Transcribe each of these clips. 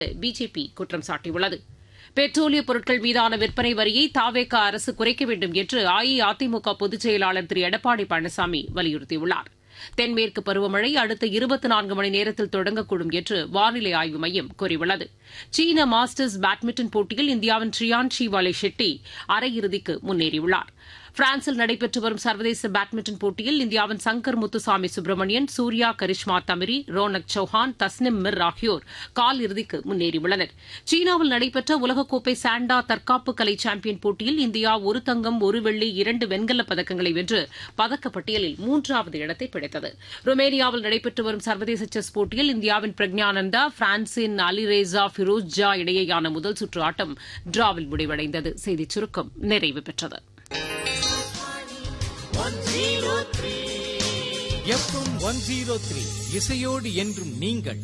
BJP குற்றம் சாட்டியுள்ளது பெட்ரோலிய பொருட்கள் மீதான விற்பனை வரியை தாவேக அரசு குறைக்க வேண்டும் என்று அஇஅதிமுக பொதுச் செயலாளர் திரு எடப்பாடி பழனிசாமி வலியுறுத்தியுள்ளார் தென்மேற்கு பருவமழை அடுத்த இருபத்தி நான்கு மணி நேரத்தில் தொடங்கக்கூடும் என்று வானிலை ஆய்வு மையம் கூறியுள்ளது சீன மாஸ்டர்ஸ் பேட்மிண்டன் போட்டியில் இந்தியாவின் ட்ரியான்ஷி வாலே ஷெட்டி அரையிறுதிக்கு முன்னேறியுள்ளார் பிரான்சில் நடைபெற்று வரும் சர்வதேச பேட்மிண்டன் போட்டியில் இந்தியாவின் சங்கர் முத்துசாமி சுப்பிரமணியன் சூர்யா கரிஷ்மா தமிரி ரோனக் சௌஹான் தஸ்னிம் மிர் ஆகியோர் கால் இறுதிக்கு முன்னேறியுள்ளனர் சீனாவில் நடைபெற்ற உலகக்கோப்பை சாண்டா தற்காப்பு கலை சாம்பியன் போட்டியில் இந்தியா ஒரு தங்கம் ஒரு வெள்ளி இரண்டு வெண்கலப் பதக்கங்களை வென்று பதக்கப்பட்டியலில் மூன்றாவது இடத்தை பிடித்தது ருமேனியாவில் நடைபெற்று வரும் சர்வதேச செஸ் போட்டியில் இந்தியாவின் பிரக்ஞானந்தா பிரான்சின் அலிரேசா ஃபிரோஸ் ஜா இடையேயான முதல் சுற்று ஆட்டம் டிராவில் முடிவடைந்தது செய்திச் சுருக்கம் நிறைவு பெற்றது எஃப்எம் ஒன் ஜீரோ த்ரீ இசையோடு என்றும் நீங்கள்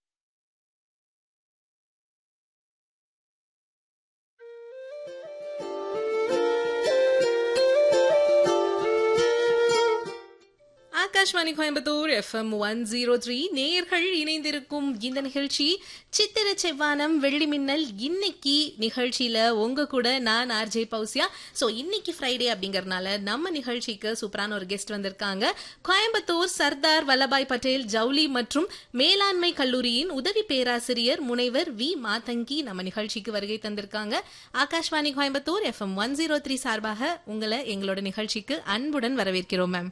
Akashvani Coimbatore FM one zero three நேர்கள் இணைந்திருக்கும் இந்த நிகழ்ச்சி சித்திர செவ்வானம் வெள்ளி மின்னல் இன்னைக்கு நிகழ்ச்சியில உங்க கூட நான் ஆர்ஜே பௌசியா ஸோ இன்னைக்கு ஃப்ரைடே அப்படிங்கறதுனால நம்ம நிகழ்ச்சிக்கு சூப்பரான ஒரு கெஸ்ட் வந்திருக்காங்க கோயம்புத்தூர் சர்தார் வல்லபாய் பட்டேல் ஜவுளி மற்றும் மேலாண்மை கல்லூரியின் உதவி பேராசிரியர் முனைவர் வி மாதங்கி நம்ம நிகழ்ச்சிக்கு வருகை தந்திருக்காங்க Akashvani Coimbatore FM one zero three சார்பாக உங்களை எங்களோட நிகழ்ச்சிக்கு அன்புடன் வரவேற்கிறோம் மேம்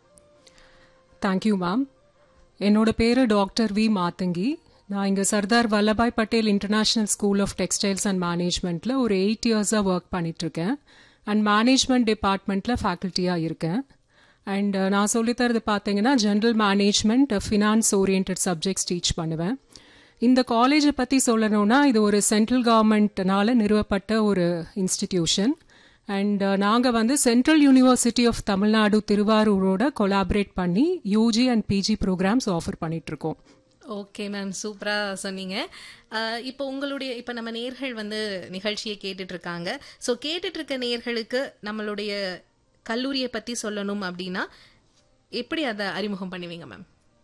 தேங்க்யூ மேம் என்னோட பேர் டாக்டர் வி மாத்தங்கி நான் இங்கே Sardar Vallabhbhai Patel international school of textiles and மேனேஜ்மெண்ட்டில் ஒரு எயிட் இயர்ஸாக ஒர்க் பண்ணிகிட்ருக்கேன் அண்ட் மேனேஜ்மெண்ட் டிபார்ட்மெண்ட்டில் ஃபேக்கல்ட்டியாக இருக்கேன் அண்ட் நான் சொல்லித்தரது பார்த்தீங்கன்னா general management finance orient subjects teach பண்ணுவேன் இந்த காலேஜை பற்றி சொல்லணும்னா இது ஒரு சென்ட்ரல் கவர்மெண்ட்னால நிறுவப்பட்ட ஒரு இன்ஸ்டிடியூஷன் அண்ட் நாங்கள் வந்து சென்ட்ரல் யூனிவர்சிட்டி ஆஃப் தமிழ்நாடு திருவாரூரோட கொலாபரேட் பண்ணி UG and PG programs offer பண்ணிகிட்ருக்கோம் ஓகே மேம் சூப்பராக சொன்னீங்க அஹ், இப்போ உங்களுடைய இப்போ நம்ம நேர்கள் வந்து நிகழ்ச்சியை கேட்டுட்டு இருக்காங்க ஸோ கேட்டுட்டு இருக்க நேர்களுக்கு நம்மளுடைய கல்லூரியை பற்றி சொல்லணும் அப்படின்னா எப்படி அதை அறிமுகம் பண்ணுவீங்க மேம்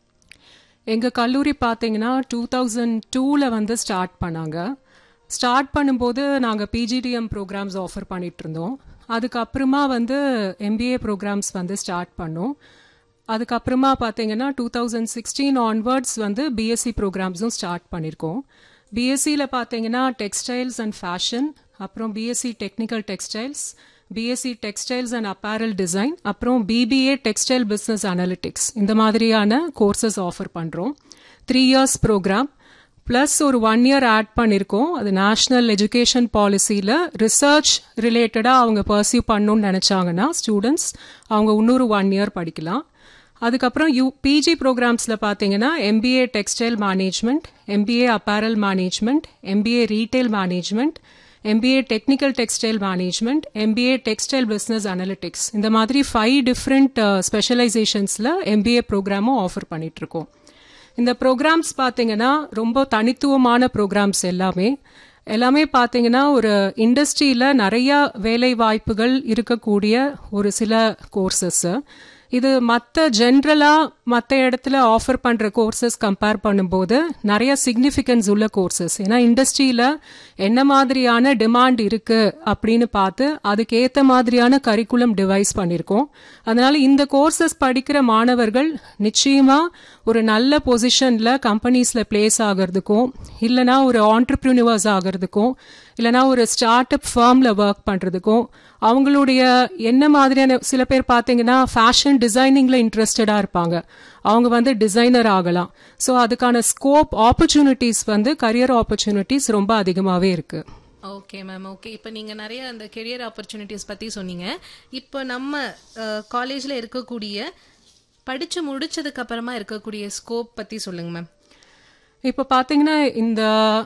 எங்கள் கல்லூரி பார்த்தீங்கன்னா டூ தௌசண்ட் டூவில் வந்து ஸ்டார்ட் பண்ணாங்க ஸ்டார்ட் பண்ணும்போது நாங்கள் பிஜிடிஎம் ப்ரோக்ராம்ஸ் ஆஃபர் பண்ணிட்டு இருந்தோம் அதுக்கப்புறமா வந்து எம்பிஏ ப்ரோக்ராம்ஸ் வந்து ஸ்டார்ட் பண்ணோம் அதுக்கப்புறமா பார்த்தீங்கன்னா டூ தௌசண்ட் சிக்ஸ்டீன் ஆன்வர்ட்ஸ் வந்து பிஎஸ்சி ப்ரோக்ராம்ஸும் ஸ்டார்ட் பண்ணியிருக்கோம் பிஎஸ்சியில் பார்த்தீங்கன்னா டெக்ஸ்டைல்ஸ் அண்ட் ஃபேஷன் அப்புறம் BSc technical textiles BSc textiles and apparel design அப்புறம் பிபிஏ டெக்ஸ்டைல் பிஸ்னஸ் அனாலிட்டிக்ஸ் இந்த மாதிரியான கோர்சஸ் ஆஃபர் பண்ணுறோம் த்ரீ இயர்ஸ் ப்ரோக்ராம் ப்ளஸ் ஒரு ஒன் இயர் ஆட் பண்ணியிருக்கோம் அது நேஷ்னல் எஜுகேஷன் பாலிசியில் ரிசர்ச் ரிலேட்டடாக அவங்க பர்சியூ பண்ணணும்னு நினச்சாங்கன்னா ஸ்டூடெண்ட்ஸ் அவங்க இன்னொரு ஒன் இயர் படிக்கலாம் அதுக்கப்புறம் யூ பிஜி ப்ரோக்ராம்ஸில் பார்த்தீங்கன்னா MBA textile management MBA apparel management MBA retail management MBA technical textile management MBA textile business analytics இந்த மாதிரி ஃபைவ் டிஃப்ரெண்ட் ஸ்பெஷலைசேஷன்ஸில் எம்பிஏ ப்ரோக்ராமும் ஆஃபர் பண்ணிகிட்ருக்கோம் இந்த ப்ரோக்ராம்ஸ் பார்த்தீங்கன்னா ரொம்ப தனித்துவமான ப்ரோக்ராம்ஸ் எல்லாமே எல்லாமே பார்த்தீங்கன்னா ஒரு இண்டஸ்ட்ரியில் நிறைய வேலை வாய்ப்புகள் இருக்கக்கூடிய ஒரு சில கோர்சஸ்ஸு இது மற்ற ஜென்ரலாக மற்ற இடத்துல ஆஃபர் பண்ணுற கோர்சஸ் கம்பேர் பண்ணும்போது நிறைய சிக்னிஃபிகன்ஸ் உள்ள கோர்சஸ் ஏன்னா இண்டஸ்ட்ரியில் என்ன மாதிரியான டிமாண்ட் இருக்குது அப்படின்னு பார்த்து அதுக்கேற்ற மாதிரியான கரிக்குலம் டிவைஸ் பண்ணியிருக்கோம் அதனால இந்த கோர்சஸ் படிக்கிற மாணவர்கள் நிச்சயமாக ஒரு நல்ல பொசிஷனில் கம்பெனிஸில் பிளேஸ் ஆகிறதுக்கும் இல்லைனா ஒரு ஆண்டர்பிரினிவர்ஸ் ஆகிறதுக்கும் இல்லைனா ஒரு ஸ்டார்ட் அப் ஃபார்மில் ஒர்க் பண்ணுறதுக்கும் அவங்களுடைய என்ன மாதிரியான சில பேர் பார்த்தீங்கன்னா ஃபேஷன் டிசைனிங்கில் இன்ட்ரெஸ்டடாக இருப்பாங்க அவங்க வந்து டிசைனர் ஆகலாம் ஸோ அதுக்கான ஸ்கோப் ஆப்பர்ச்சுனிட்டிஸ் வந்து கரியர் ஆப்பர்ச்சுனிட்டிஸ் ரொம்ப அதிகமாகவே இருக்குது ஓகே மேம் ஓகே இப்போ நீங்கள் நிறைய அந்த கெரியர் ஆப்பர்ச்சுனிட்டிஸ் பற்றி சொன்னீங்க இப்போ நம்ம காலேஜில் இருக்கக்கூடிய படித்து முடிச்சதுக்கு அப்புறமா இருக்கக்கூடிய ஸ்கோப் பற்றி சொல்லுங்க மேம் இப்போ பார்த்தீங்கன்னா இந்த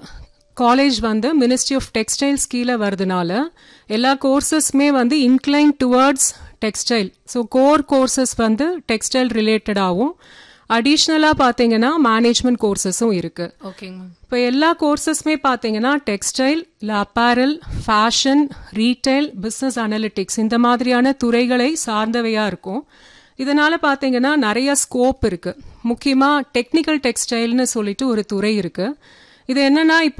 காலேஜ் வந்து மினிஸ்ட்ரி ஆஃப் டெக்ஸ்டைல்ஸ் கீழே வரதுனால எல்லா கோர்சஸ்மே வந்து incline towards textile so core courses வந்து டெக்ஸ்டைல் ரிலேட்டடாகவும் அடிஷ்னலாக பார்த்தீங்கன்னா மேனேஜ்மெண்ட் கோர்சஸும் இருக்குது ஓகேங்க மேம் இப்போ எல்லா கோர்சஸ்மே பார்த்தீங்கன்னா டெக்ஸ்டைல் இல்லை apparel fashion retail business analytics இந்த மாதிரியான துறைகளை சார்ந்தவையாக இருக்கும் இதனால பார்த்தீங்கன்னா நிறைய ஸ்கோப் இருக்கு முக்கியமாக டெக்னிக்கல் டெக்ஸ்டைல்னு சொல்லிட்டு ஒரு துறை இருக்கு இது என்னன்னா